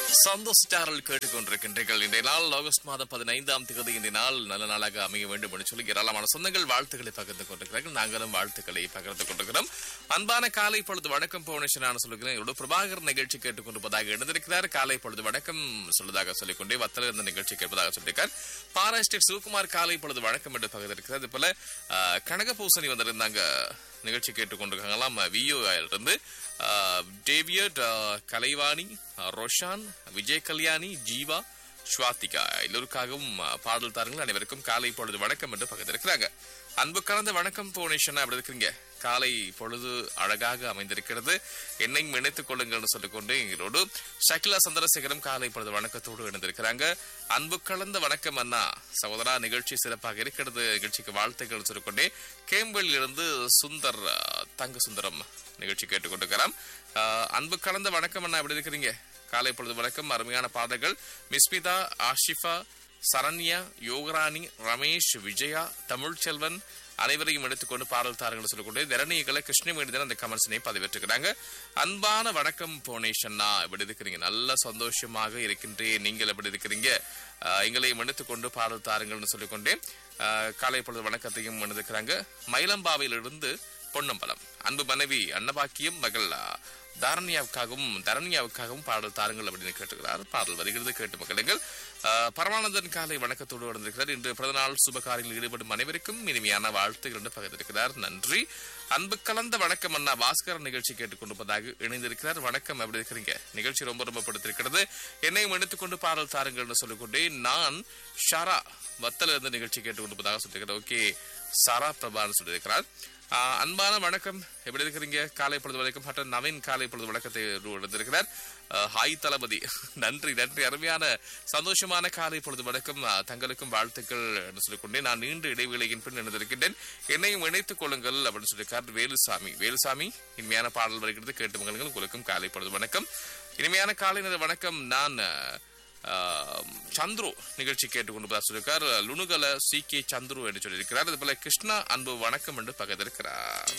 சந்தோஷ் சாரல் கேட்டுக்கொண்டிருக்கின்றீர்கள் இன்றைய நாள் ஆகஸ்ட் மாதம் பதினைந்தாம் தேதி இன்றைய நாள் நல்ல நாளாக அமைய வேண்டும் என்று சொல்லி ஏராளமான சொந்தங்கள் வாழ்த்துக்களை பகிர்ந்து கொண்டிருக்கிறார்கள் நாங்களும் வாழ்த்துக்களை பகிர்ந்து கொண்டிருக்கிறோம் அன்பான காலை பொழுது வணக்கம் பவுனேஷன் நான் சொல்லுகிறேன் இவரோட பிரபாகர் நிகழ்ச்சி கேட்டுக்கொண்டிருப்பதாக எழுந்திருக்கிறார் காலை பொழுது வணக்கம் சொல்வதாக சொல்லிக்கொண்டே வத்தல இருந்த நிகழ்ச்சி கேட்பதாக சொல்லியிருக்கார் பாராஸ்டேட் சிவகுமார் காலை பொழுது வணக்கம் என்று பகிர்ந்திருக்கிறார் அது போல ஆஹ், கனகபூசணி வந்திருந்தாங்க நிகழ்ச்சி கேட்டுக்கொண்டிருக்காங்களாம் விஓ இருந்து ஆஹ், டேவியட் ஆஹ், கலைவாணி ஆஹ், ரொஷான் விஜய் கல்யாணி ஜீவா ஸ்வாதிகா எல்லோருக்காகவும் ஆஹ், பாடல் தாருங்கள் அனைவருக்கும் காலை பொழுது வணக்கம் என்று பகிர்ந்திருக்கிறாங்க அன்பு கலந்த வணக்கம் போனேஷன் அப்படி இருக்கிறீங்க காலை பொழுது அழகாக அமைந்திருக்கிறது என்னையும் இணைத்துக் கொள்ளுங்கள்னு சொல்லிக்கொண்டு எங்களோடு ஷக்கிலா சந்திரசேகரம் காலை பொழுது வணக்கத்தோடு இணைந்திருக்கிறாங்க அன்பு கலந்த வணக்கம் அண்ணா சகோதரா நிகழ்ச்சி சிறப்பாக இருக்கிறது நிகழ்ச்சிக்கு வாழ்த்துக்கள் சொல்லிக்கொண்டே கேம்பெளில் இருந்து சுந்தர் ஆஹ், தங்க சுந்தரம் நிகழ்ச்சி கேட்டுக்கொண்டிருக்கிறார் ஆஹ், அன்பு கலந்த வணக்கம் அண்ணா எப்படி இருக்கிறீங்க காலை பொழுது வணக்கம் அருமையான பாடல்கள் மிஸ்மிதா ஆஷிஃபா சரண்யா யோகராணி ரமேஷ் விஜயா தமிழ்ச்செல்வன் அனைவரையும் எடுத்துக்கொண்டு பாடல் தாரங்கள் சொல்லிக்கொண்டு தரணிகளை கிருஷ்ணமேடி தான் அந்த கமெண்ட்ஸனை பதிவேற்றுக்கிறாங்க அன்பான வணக்கம் போனேஷன்னா எப்படி இருக்கிறீங்க நல்ல சந்தோஷமாக இருக்கின்றேன் நீங்கள் எப்படி இருக்கிறீங்க ஆஹ் எங்களையும் எடுத்துக்கொண்டு பாடல் தாருங்கள்னு சொல்லிக்கொண்டே ஆஹ் காலை பொழுது வணக்கத்தையும் எடுத்துக்கிறாங்க மயிலம்பாவையிலிருந்து பொன்னம்பலம் அன்பு மனைவி அன்னபாக்கியம் மகள் ஆஹ், தாரண்யாவுக்காகவும் தரண்யாவுக்காகவும் பாடல் தாருங்கள் அப்படின்னு கேட்டுக்கிறார் பாடல் வருகிறது கேட்டு மக்களுங்கள் ஆஹ், பரமானந்தன் காலை வணக்கத்தோடு வந்திருக்கிறார் இன்று பிறந்தநாள் சுப காரியங்களில் ஈடுபடும் அனைவருக்கும் இனிமையான வாழ்த்துகள் என்று பகிர்ந்திருக்கிறார் நன்றி அன்பு கலந்த வணக்கம் அண்ணா பாஸ்கர் நிகழ்ச்சி கேட்டுக்கொண்டிருப்பதாக இணைந்திருக்கிறார் வணக்கம் எப்படி இருக்கிறீங்க நிகழ்ச்சி ரொம்ப ரொம்ப படுத்திருக்கிறது என்னையும் எடுத்துக்கொண்டு பாடல் தாருங்கள்னு சொல்லிக்கொண்டே நான் ஷரா வத்தல இருந்து நிகழ்ச்சி கேட்டுக்கொண்டிருப்பதாக சொல்லியிருக்கிறேன் ஓகே சாரா பிரபான்னு சொல்லியிருக்கிறார் ஆஹ் அன்பான வணக்கம் எப்படி இருக்கிறீங்க காலை பொழுது வரைக்கும் மற்ற நவீன் காலை பொழுது வணக்கத்தை எடுத்திருக்கிறார் ஆஹ் ஹாய் தளபதி நன்றி நன்றி அருமையான சந்தோஷமான காலை பொழுது வணக்கம் ஆஹ் தங்களுக்கும் வாழ்த்துக்கள் என்று சொல்லிக்கொண்டே நான் நீண்ட இடைவேளையின் பின் இணைந்திருக்கின்றேன் என்னையும் இணைத்துக் கொள்ளுங்கள் அப்படின்னு சொல்லியிருக்கார் வேலுசாமி வேலுசாமி இனிமையான பாடல் வருகிறது கேட்டு மகளுங்கள் உங்களுக்கும் காலை பொழுது வணக்கம் இனிமையான காலை நேர வணக்கம் நான் ஆஹ், ஆஹ், சந்துரு நிகழ்ச்சி கேட்டுக்கொண்டு சொல்லியிருக்கார் லுணுகல சி கே சந்துரு என்று சொல்லியிருக்கிறார் அதுபோல கிருஷ்ணா அன்பு வணக்கம் என்று பகிர்ந்திருக்கிறார்